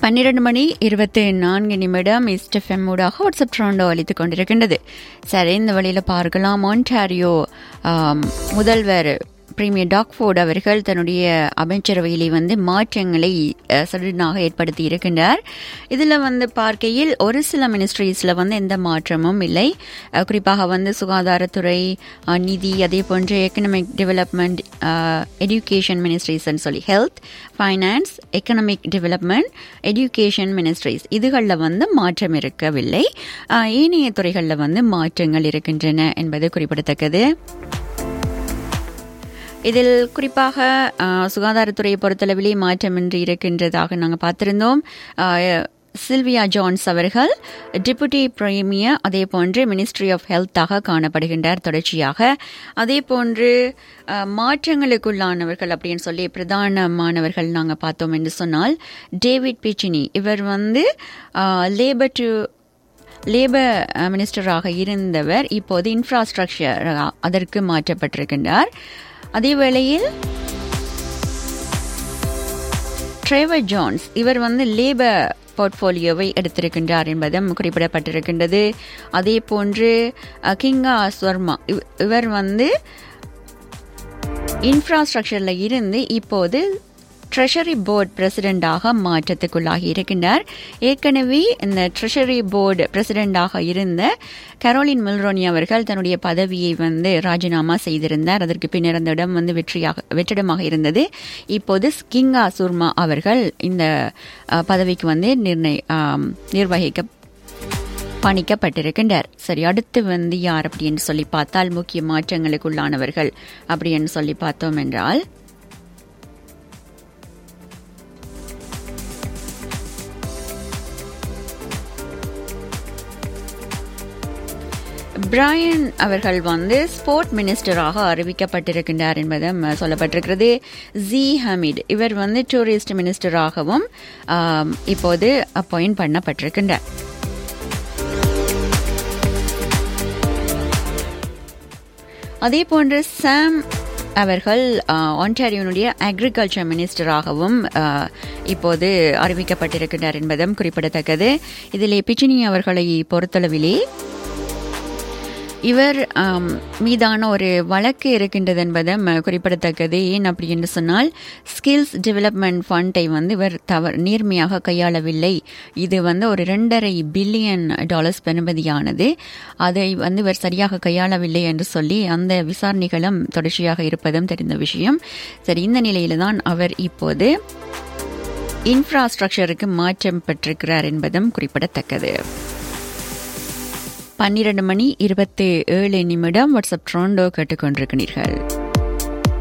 பன்னிரண்டு மணி இருபத்தி நான்கு நிமிடம் இஸ்டெஃப்எம் ஊடாக வாட்ஸ்அப் ட்ரோண்டோ அளித்துக் கொண்டிருக்கின்றது சரி இந்த வழியில் பார்க்கலாம் ஆன்டாரியோ ஆம், முதல்வர் பிரீமியர் டாக்ஃபோர்ட் அவர்கள் தன்னுடைய அமைச்சரவையிலே வந்து மாற்றங்களை அஹ், சடனாக ஏற்படுத்தி இருக்கின்றார் இதில் வந்து பார்க்கையில் ஒரு சில மினிஸ்ட்ரீஸில் வந்து எந்த மாற்றமும் இல்லை அஹ், குறிப்பாக வந்து சுகாதாரத்துறை அஹ், நிதி அதே போன்ற எக்கனாமிக் டெவலப்மெண்ட் எஜுகேஷன் மினிஸ்ட்ரிஸ்ன்னு சொல்லி health finance economic development education ministries இதுகளில் வந்து மாற்றம் இருக்கவில்லை அஹ், ஏனைய துறைகளில் வந்து மாற்றங்கள் இருக்கின்றன என்பது குறிப்பிடத்தக்கது இதில் குறிப்பாக அஹ், சுகாதாரத்துறையை பொறுத்தளவிலே மாற்றமின்றி இருக்கின்றதாக நாங்கள் பார்த்திருந்தோம் அஹ், சில்வியா ஜான்ஸ் அவர்கள் டெபுட்டி பிரீமியர் அதே போன்று மினிஸ்ட்ரி ஆஃப் ஹெல்த்தாக காணப்படுகின்றார் தொடர்ச்சியாக அதே போன்று அஹ், மாற்றங்களுக்குள்ளானவர்கள் அப்படின்னு சொல்லி பிரதானமானவர்கள் நாங்கள் பார்த்தோம் என்று சொன்னால் டேவிட் பிச்சினி இவர் வந்து லேபர் டு லேபர் மினிஸ்டராக இருந்தவர் இப்போது இன்ஃப்ராஸ்ட்ரக்சர் அதற்கு மாற்றப்பட்டிருக்கின்றார் அதே வேளையில் ட்ரேவர் ஜான்ஸ் இவர் வந்து லேபர் போர்ட்ஃபோலியோவை எடுத்திருக்கின்றார் என்பதும் குறிப்பிடப்பட்டிருக்கின்றது அதே போன்று அஹ், கிங்கா ஸ்வர்மா இவ்- இவர் வந்து இன்ஃப்ராஸ்ட்ரக்சரில் இருந்து இப்போது ட்ரெஷரி போர்டு பிரசிடெண்டாக மாற்றத்துக்குள்ளாகி இருக்கின்றார் ஏற்கனவே இந்த ட்ரெஷரி போர்டு பிரசிடெண்டாக இருந்த கரோலின் மில்ரோனி அவர்கள் தன்னுடைய பதவியை வந்து ராஜினாமா செய்திருந்தார் அதற்கு பின்னர் அந்த இடம் வந்து வெற்றியாக வெற்றிடமாக இருந்தது இப்போது கிங்கா சுர்மா அவர்கள் இந்த அஹ், பதவிக்கு வந்து நிர்ணய ஆம், நிர்வகிக்க பணிக்கப்பட்டிருக்கின்றார் சரி அடுத்து வந்து யார் அப்படின்னு சொல்லி பார்த்தால் முக்கிய மாற்றங்களுக்குள்ளானவர்கள் அப்படின்னு சொல்லி பார்த்தோம் என்றால் பிரையன் அவர்கள் வந்து ஸ்போர்ட் மினிஸ்டராக அறிவிக்கப்பட்டிருக்கின்றார் என்பதும் அஹ், சொல்லப்பட்டிருக்கிறது ஜி ஹமீட் இவர் வந்து டூரிஸ்ட் மினிஸ்டராகவும் ஆம், இப்போது அப்பாயிண்ட் பண்ணப்பட்டிருக்கின்றார் அதே போன்று சாம் அவர்கள் அஹ், ஒன்டாரியோனுடைய அக்ரிகல்ச்சர் மினிஸ்டராகவும் அஹ், இப்போது அறிவிக்கப்பட்டிருக்கிறார் என்பதும் குறிப்பிடத்தக்கது இதிலே பிச்சினி அவர்களை பொறுத்தளவிலே இவர் ஆம், மீதான ஒரு வழக்கு இருக்கின்றது என்பதும் அஹ், குறிப்பிடத்தக்கது ஏன் அப்படி என்று சொன்னால் ஸ்கில்ஸ் டெவலப்மெண்ட் ஃபண்டை வந்து இவர் தவறு நேர்மையாக கையாளவில்லை இது வந்து ஒரு ரெண்டரை பில்லியன் டாலர்ஸ் பெறுமதியானது அதை வந்து இவர் சரியாக கையாளவில்லை என்று சொல்லி அந்த விசாரணைகளும் தொடர்ச்சியாக இருப்பதும் தெரிந்த விஷயம் சரி இந்த நிலையில தான் அவர் இப்போது இன்ஃப்ராஸ்ட்ரக்சருக்கு மாற்றம் பெற்றிருக்கிறார் என்பதும் குறிப்பிடத்தக்கது பன்னிரண்டு மணி இருபத்தி ஏழு நிமிடம் வாட்ஸ்அப் ட்ரோண்டோ கேட்டுக்கொண்டிருக்கிறீர்கள்